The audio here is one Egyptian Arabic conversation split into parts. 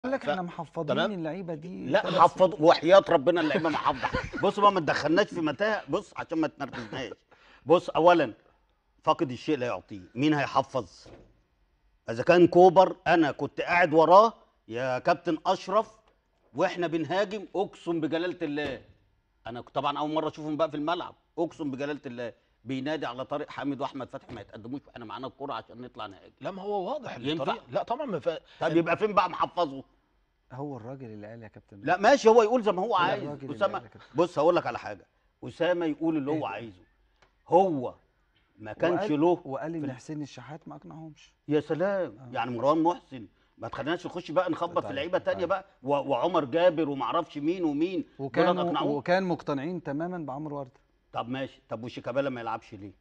قال لك ف- احنا محفظين تمام؟ اللعيبه دي لا ثلاث محفظ وحياه ربنا اللعيبه محافظه بص بقى ما تدخلناش في متاهه بص عشان ما تنرفزناش بص اولا فاقد الشيء لا يعطيه مين هيحفظ اذا كان كوبر انا كنت قاعد وراه يا كابتن اشرف واحنا بنهاجم اقسم بجلاله الله انا كنت طبعا اول مره اشوفهم بقى في الملعب اقسم بجلاله الله بينادي على طارق حامد واحمد فتحي ما يتقدموش واحنا معانا الكوره عشان نطلع نهاجم لا ما هو واضح ينفع؟ الطريقه لا طبعا ما ف... طب يبقى فين بقى محفظه هو الراجل اللي قال يا كابتن لا ماشي هو يقول زي ما هو عايز الراجل اللي اسامه قال كده. بص هقول لك على حاجه اسامه يقول اللي هو إيه؟ عايزه هو ما كانش وقال- له وقال ان في- حسين الشحات ما اقنعهمش يا سلام آه. يعني مروان محسن ما تخليناش نخش بقى نخبط في طيب، لعيبه تانية طيب. بقى و- وعمر جابر وما اعرفش مين ومين دول وكانوا أقنعوه. وكان مقتنعين تماما بعمرو ورده طب ماشي طب وشيكابالا ما يلعبش ليه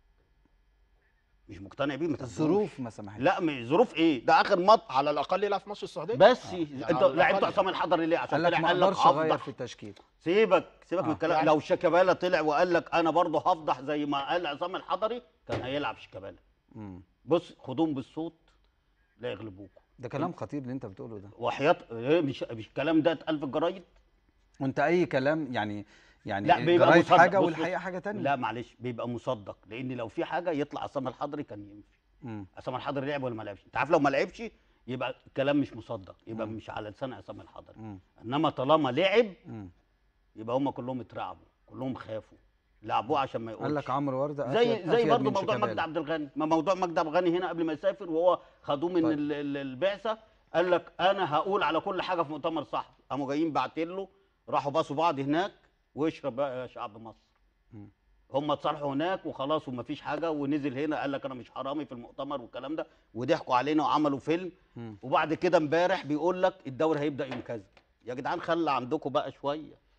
مش مقتنع بيه ما تاخدوش. الظروف ما سمحتش لا مش ظروف ايه ده اخر ماتش على الاقل يلعب في ماتش السعوديه بس آه. يعني انت على لعبت الأقل. عصام الحضري ليه عشان قال لك طلع ما قال لك اقدرش اغير هفضح في التشكيل سيبك سيبك من آه. الكلام يعني- لو شيكابالا طلع وقال لك انا برضه هفضح زي ما قال عصام الحضري كان هيلعب شيكابالا مم. بص خدوهم بالصوت لا يغلبوكم ده كلام خطير اللي انت بتقوله ده وحياة إيه مش مش الكلام ده اتقال في الجرايد وانت اي كلام يعني يعني لا بيبقى الجرايد مصدق حاجه بص- والحقيقه حاجه تانية لا معلش بيبقى مصدق لان لو في حاجه يطلع عصام الحضري كان يمشي مم. عصام الحضري لعب ولا ما لعبش انت عارف لو ما لعبش يبقى الكلام مش مصدق يبقى مم. مش على لسان عصام الحضري مم. انما طالما لعب مم. يبقى هم كلهم اترعبوا كلهم خافوا لعبوه عشان ما يقولش قال لك عمرو ورده زي أفيد- زي أفيد برضه من موضوع شيكابالا. مجدي عبد الغني ما موضوع مجدي عبد الغني هنا قبل ما يسافر وهو خدوه من طيب. ال- ال- البعثه قال لك انا هقول على كل حاجه في مؤتمر صحفي قاموا جايين باعتين له راحوا باسوا بعض هناك واشرب بقى يا شعب مصر مم. هم اتصالحوا هناك وخلاص ومفيش حاجه ونزل هنا قال لك انا مش حرامي في المؤتمر والكلام ده وضحكوا علينا وعملوا فيلم مم. وبعد كده امبارح بيقول لك الدوري هيبدا يوم كذا يا جدعان خلى عندكم بقى شويه